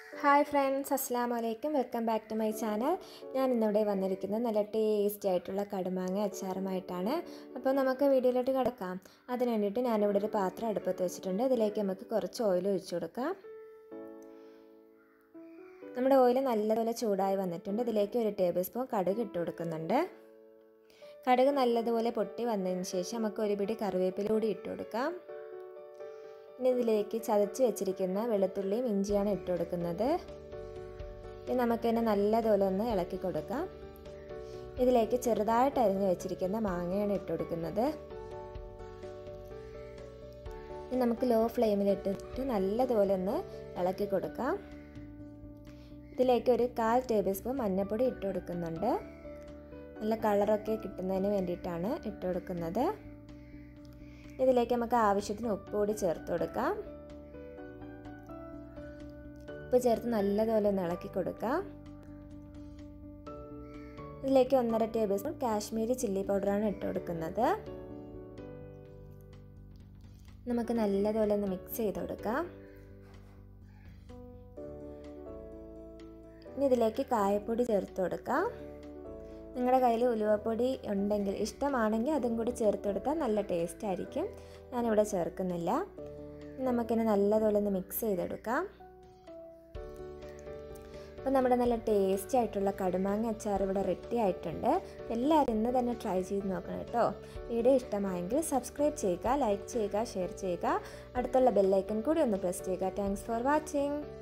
hi friends അസ്സാം വലൈക്കും welcome back to my channel ഞാൻ ഇന്നിവിടെ വന്നിരിക്കുന്നത് നല്ല ടേസ്റ്റി ആയിട്ടുള്ള കടുമാങ്ങ അച്ചാറുമായിട്ടാണ് അപ്പോൾ നമുക്ക് വീഡിയോയിലോട്ട് കിടക്കാം അതിന് വേണ്ടിയിട്ട് ഞാനിവിടെ ഒരു പാത്രം അടുപ്പത്ത് വെച്ചിട്ടുണ്ട് ഇതിലേക്ക് നമുക്ക് കുറച്ച് ഓയിൽ ഒഴിച്ചു കൊടുക്കാം നമ്മുടെ ഓയിൽ നല്ലതുപോലെ ചൂടായി വന്നിട്ടുണ്ട് ഇതിലേക്ക് ഒരു ടേബിൾ സ്പൂൺ കടുക് ഇട്ട് കൊടുക്കുന്നുണ്ട് കടുക് നല്ലതുപോലെ പൊട്ടി വന്നതിന് ശേഷം നമുക്ക് ഒരു പിടി കറിവേപ്പില കൂടി ഇട്ട് കൊടുക്കാം ഇനി ഇതിലേക്ക് ചതച്ച് വെച്ചിരിക്കുന്ന വെളുത്തുള്ളിയും ഇഞ്ചിയാണ് ഇട്ട് കൊടുക്കുന്നത് ഇനി നമുക്കിതിനെ നല്ലതുപോലെ ഒന്ന് ഇളക്കി കൊടുക്കാം ഇതിലേക്ക് ചെറുതായിട്ട് അരിഞ്ഞ് വെച്ചിരിക്കുന്ന മാങ്ങയാണ് ഇട്ട് കൊടുക്കുന്നത് ഇനി നമുക്ക് ലോ ഫ്ലെയിമിലിട്ടിട്ട് നല്ലതുപോലെ ഒന്ന് ഇളക്കി കൊടുക്കാം ഇതിലേക്ക് ഒരു കാൽ ടേബിൾ സ്പൂൺ മഞ്ഞൾപ്പൊടി ഇട്ട് കൊടുക്കുന്നുണ്ട് നല്ല കളറൊക്കെ കിട്ടുന്നതിന് വേണ്ടിയിട്ടാണ് ഇട്ട് കൊടുക്കുന്നത് ഇതിലേക്ക് നമുക്ക് ആവശ്യത്തിന് ഉപ്പ് കൂടി ചേർത്ത് കൊടുക്കാം ഉപ്പ് ചേർത്ത് നല്ലതുപോലെ ഒന്ന് ഇളക്കി കൊടുക്കാം ഇതിലേക്ക് ഒന്നര ടേബിൾ സ്പൂൺ കാശ്മീരി ചില്ലി പൗഡറാണ് ഇട്ട് കൊടുക്കുന്നത് നമുക്ക് നല്ലതുപോലെ ഒന്ന് മിക്സ് ചെയ്ത് കൊടുക്കാം ഇനി ഇതിലേക്ക് കായപ്പൊടി ചേർത്ത് കൊടുക്കാം നിങ്ങളുടെ കയ്യിൽ ഉലുവപ്പൊടി ഉണ്ടെങ്കിൽ ഇഷ്ടമാണെങ്കിൽ അതും കൂടി ചേർത്ത് കൊടുത്താൽ നല്ല ടേസ്റ്റ് ആയിരിക്കും ഞാനിവിടെ ചേർക്കുന്നില്ല നമുക്കിനി നല്ലതുപോലെ ഒന്ന് മിക്സ് ചെയ്തെടുക്കാം അപ്പോൾ നമ്മുടെ നല്ല ടേസ്റ്റി ആയിട്ടുള്ള കടുമാങ്ങ അച്ചാർ ഇവിടെ റെഡി ആയിട്ടുണ്ട് എല്ലാവരും ഇന്ന് തന്നെ ട്രൈ ചെയ്ത് നോക്കണം കേട്ടോ വീഡിയോ ഇഷ്ടമായെങ്കിൽ സബ്സ്ക്രൈബ് ചെയ്യുക ലൈക്ക് ചെയ്യുക ഷെയർ ചെയ്യുക അടുത്തുള്ള ബെല്ലൈക്കൺ കൂടി ഒന്ന് പ്രസ് ചെയ്യുക താങ്ക്സ് ഫോർ വാച്ചിങ്